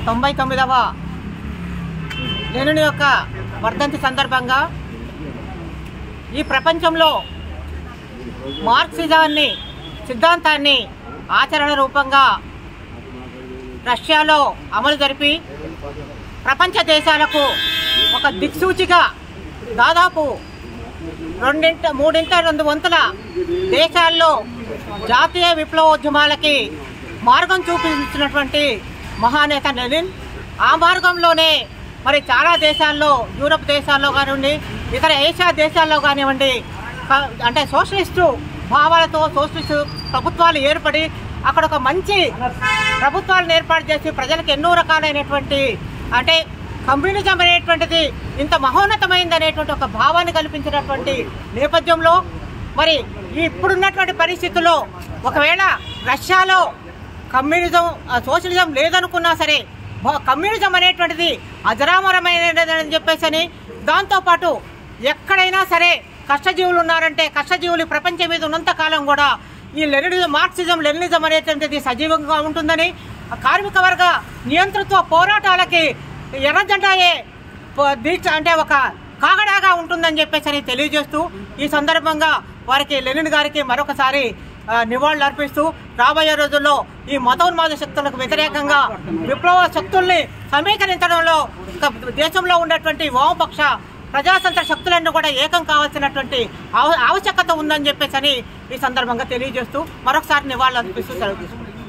తొంభై తొమ్మిదవ లెనిన్ యొక్క వర్ధంతి సందర్భంగా ఈ ప్రపంచంలో మార్క్సిజాన్ని సిద్ధాంతాన్ని ఆచరణ రూపంగా రష్యాలో అమలు జరిపి ప్రపంచ దేశాలకు ఒక దిక్సూచిగా దాదాపు రెండింట మూడింట రెండు వంతుల దేశాల్లో జాతీయ విప్లవోద్యమాలకి మార్గం చూపించినటువంటి మహానేత లెనిన్ ఆ మార్గంలోనే మరి చాలా దేశాల్లో యూరప్ దేశాల్లో కానివ్వండి ఇతర ఏషియా దేశాల్లో కానివ్వండి క- అంటే సోషలిస్టు భావాలతో సోషలిస్టు ప్రభుత్వాలు ఏర్పడి అక్కడ ఒక మంచి ప్రభుత్వాలను ఏర్పాటు చేసి ప్రజలకు ఎన్నో రకాలైనటువంటి అంటే కమ్యూనిజం అనేటువంటిది ఇంత మహోన్నతమైంది అనేటువంటి ఒక భావాన్ని కల్పించినటువంటి నేపథ్యంలో మరి ఈ ఇప్పుడున్నటువంటి పరిస్థితుల్లో ఒకవేళ రష్యాలో కమ్యూనిజం ఆ, సోషలిజం లేదనుకున్నా సరే బ- కమ్యూనిజం అనేటువంటిది అజరామరమైనదని చెప్పేసి అని దాంతోపాటు ఎక్కడైనా సరే కష్టజీవులు ఉన్నారంటే కష్టజీవులు ఈ ప్రపంచం మీద ఉన్నంత కాలం కూడా ఈ లెనినిజం మార్క్సిజం లెనినిజం అనేటువంటిది సజీవంగా ఉంటుందని ఆ కార్మిక వర్గ నియంతృత్వ పోరాటాలకి ఎర్రజెండాయే ప- దీక్ష అంటే ఒక కాగడాగా ఉంటుందని చెప్పేసి అని తెలియజేస్తూ ఈ సందర్భంగా వారికి లెనిన్ గారికి మరొకసారి ఆ, నివాళులు అర్పిస్తూ రాబోయే రోజుల్లో ఈ మతోన్మాద శక్తులకు వ్యతిరేకంగా విప్లవ శక్తుల్ని సమీకరించడంలో ఒక దేశంలో ఉన్నటువంటి వామపక్ష ప్రజాతంత్ర శక్తులన్నీ కూడా ఏకం కావాల్సినటువంటి ఆవ- ఆవశ్యకత ఉందని చెప్పేసి అని ఈ సందర్భంగా తెలియజేస్తూ మరొకసారి నివాళులు అర్పిస్తూ సెలవు తీసుకుంటున్నాను.